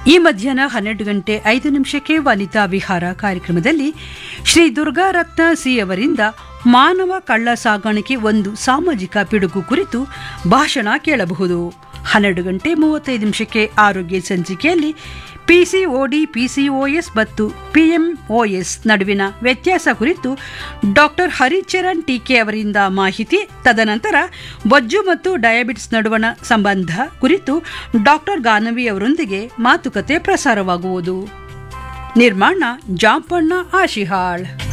ಈ ಮಧ್ಯಾಹ್ನ ಹನ್ನೆರಡು ಗಂಟೆ ಐದು ನಿಮಿಷಕ್ಕೆ ವನಿತಾ ವಿಹಾರ ಕಾರ್ಯಕ್ರಮದಲ್ಲಿ ಶ್ರೀ ದುರ್ಗಾರತ್ನ ಸಿ ಅವರಿಂದ ಮಾನವ ಕಳ್ಳ ಸಾಗಾಣಿಕೆ ಒಂದು ಸಾಮಾಜಿಕ ಪಿಡುಗು ಕುರಿತು ಭಾಷಣ ಕೇಳಬಹುದು ಹನ್ನೆರಡು ಗಂಟೆ ಮೂವತ್ತೈದು ನಿಮಿಷಕ್ಕೆ ಆರೋಗ್ಯ ಸಂಚಿಕೆಯಲ್ಲಿ ಪಿಸಿಒಡಿ ಪಿಸಿಒಎಸ್ ಮತ್ತು ಪಿಎಂಒಎಸ್ ನಡುವಿನ ವ್ಯತ್ಯಾಸ ಕುರಿತು ಡಾಕ್ಟರ್ ಹರಿಚರಣ್ ಟೀಕೆ ಅವರಿಂದ ಮಾಹಿತಿ ತದನಂತರ ಬೊಜ್ಜು ಮತ್ತು ಡಯಾಬಿಟಿಸ್ ನಡುವಣ ಸಂಬಂಧ ಕುರಿತು ಡಾಕ್ಟರ್ ಗಾನವಿ ಅವರೊಂದಿಗೆ ಮಾತುಕತೆ ಪ್ರಸಾರವಾಗುವುದು ನಿರ್ಮಾಣ ಜಾಂಪಣ್ಣ ಆಶಿಹಾಳ್